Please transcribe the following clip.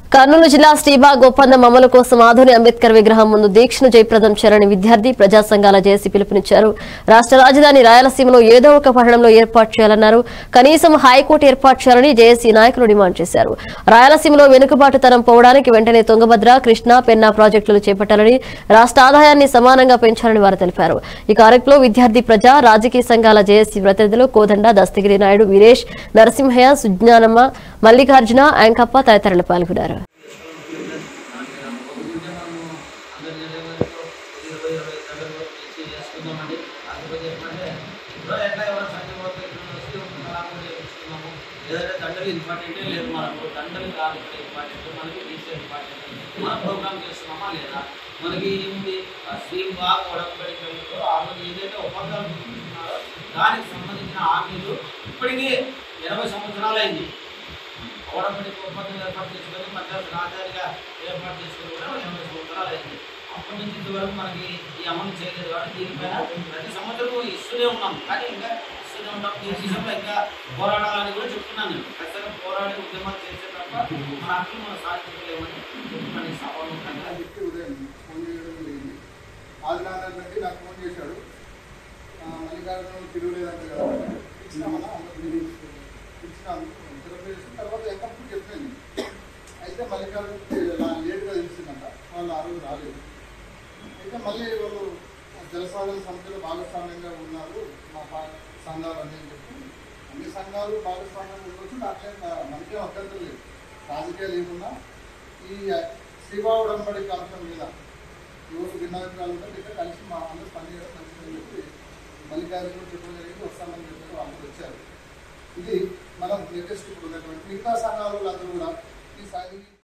కర్నూలు జిల్లా శ్రీబాగ్ ఒప్పందం అమలు కోసం ఆధుని అంబేద్కర్ విగ్రహం ముందు దీక్షను జయప్రదం చేయాలని విద్యార్థి ప్రజా సంఘాల జేసీ పిలుపునిచ్చారు రాష్ట్ర రాజధాని రాయలసీమలో ఏదో ఒక పట్టణంలో ఏర్పాటు చేయాలన్నారు కనీసం హైకోర్టు ఏర్పాటు చేయాలని జేఏసీ నాయకులు డిమాండ్ చేశారు రాయలసీమలో వెనుకబాటుతనం పోవడానికి వెంటనే తుంగభద్ర కృష్ణా పెన్నా ప్రాజెక్టులు చేపట్టాలని రాష్ట్ర ఆదాయాన్ని సమానంగా పెంచాలని వారు తెలిపారు ఈ కార్యక్రమంలో విద్యార్థి ప్రజా రాజకీయ సంఘాల జేఏసీ ప్రతినిధులు కోదండ దస్తగిరి నాయుడు వీరేష్ నరసింహయ్య సుజ్ఞానమ్మ మల్లికార్జున యాంకప్ప తదితరులు పాల్గొన్నారు ఏదైతే దండలు ఇంపార్టెంటే లేదు మనకు దండలు కాదు ఇంపార్టెంట్ మనకి డీసీ ఇంపార్టెంట్ మన ప్రోగ్రామ్ చేస్తున్నామా లేదా మనకి ఏముంది స్ట్రీమ్ బాగా ఒడబడికలో ఆ రోజు ఏదైతే ఒప్పందాలు తీసుకున్నారో దానికి సంబంధించిన హామీలు ఇప్పటికీ ఇరవై సంవత్సరాలు అయింది ఓడబడి ఒప్పందం ఏర్పాటు చేసుకొని మద్రాసు రాజధానిగా ఏర్పాటు చేసుకొని కూడా ఎనభై సంవత్సరాలు అయింది అప్పటి నుంచి ఇంతవరకు మనకి ఈ అమలు చేయలేదు కాబట్టి దీనిపైన ప్రతి సంవత్సరం ఇస్తూనే ఉన్నాం కానీ ఇంకా ఇస్తూనే ఉంటాం ఈ విషయంలో ఇంకా పోరాడాలని కూడా చెప్తున్నాను నేను ఖచ్చితంగా పోరాడి ఉద్యమాలు చేసే తప్ప మన హక్కులు మనం సాధించలేమని చెప్తున్నాను ఈ సభాముఖంగా అని చెప్పి ఉదయం ఫోన్ చేయడం జరిగింది ఆదినారాయణ రెడ్డి నాకు ఫోన్ చేశాడు ఆ, మల్లికార్జున తిరుగులేదంట కదా ఇచ్చినామన్నా అందరికీ ఇచ్చినాము ఇద్దరం చేసిన తర్వాత ఎంకప్పుడు చెప్పింది అయితే మల్లికార్జున లేట్గా తెలిసిందంట వాళ్ళు ఆ రోజు రాలేదు అయితే మళ్ళీ వాళ్ళు జలసాధన సమితిలో భాగస్వామ్యంగా ఉన్నారు మా పా- సంఘాలు అన్నీ అని చెప్పి అన్ని సంఘాలు భాగస్వామ్యంగా ఉండొచ్చు నాకేం మనకేం అభ్యంతరం లేదు రాజకీయాలు ఏమున్నా ఈ శ్రీబావుడంబడి అంశం మీద యువత భిన్నాభిప్రాయాలు ఉంటే ఇక్కడ కలిసి మా అందరూ పనిచేయడం మంచిదని చెప్పి మల్లికార్జున చెప్పడం జరిగింది వస్తామని చెప్పారు వాళ్ళు వచ్చారు ఇది మనం లేటెస్ట్ ఇప్పుడు ఉన్నటువంటి మిగతా సంఘాలు అందరూ కూడా ఈ సాయి